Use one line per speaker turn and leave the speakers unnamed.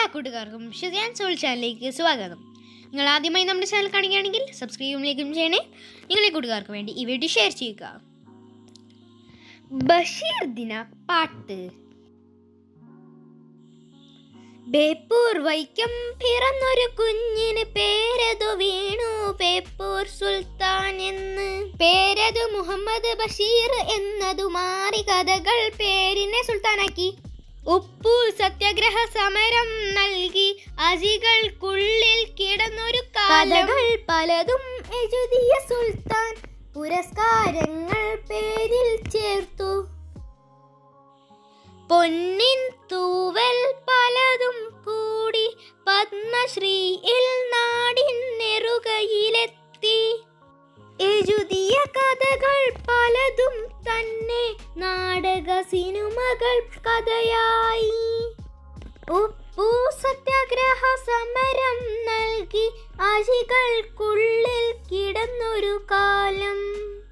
കൂട്ടുകാർക്കും ഷിസിയാൻ സോൾ ചാനലിലേക്ക് സ്വാഗതം നിങ്ങൾ ആദ്യമായി നമ്മുടെ ചാനൽ കാണുകയാണെങ്കിൽ സബ്സ്ക്രൈബും ലൈക്കും ചെയ്യണേ നിങ്ങളെ കൂട്ടുകാർക്ക് വേണ്ടി ഈ വീഡിയോ ഷെയർ ചെയ്യുക ബഷീർ ദിന പാട്ട് ബേപ്പൂർ വൈക്കം പിറന്നൊരു കുഞ്ഞിന് പേരതു വീണു ബേപ്പൂർ സുൽത്താൻ എന്ന് പേരതു മുഹമ്മദ് ബഷീർ എന്നതു മാറി കഥകൾ പേരിനെ സുൽത്താനാക്കി ഉപ്പു സത്യാഗ്രഹ സമരം നൽകി അജികൾക്കുള്ളിൽ കിടന്നൊരു കഥകൾ പലതും എഴുതിയ സുൽത്താൻ പുരസ്കാരങ്ങൾ പേരിൽ ചേർത്തു പൊന്നിൻ തൂവൽ പലതും കൂടി പത്മശ്രീയിൽ നാടിൻ നെറുകയിലെത്തി എഴുതിയ കഥകൾ പലതും തന്നെ നാടക സിനിമകൾ കഥയായി ഉപ്പു സത്യാഗ്രഹ സമരം നൽകി അജികൾക്കുള്ളിൽ കിടന്നൊരു കാലം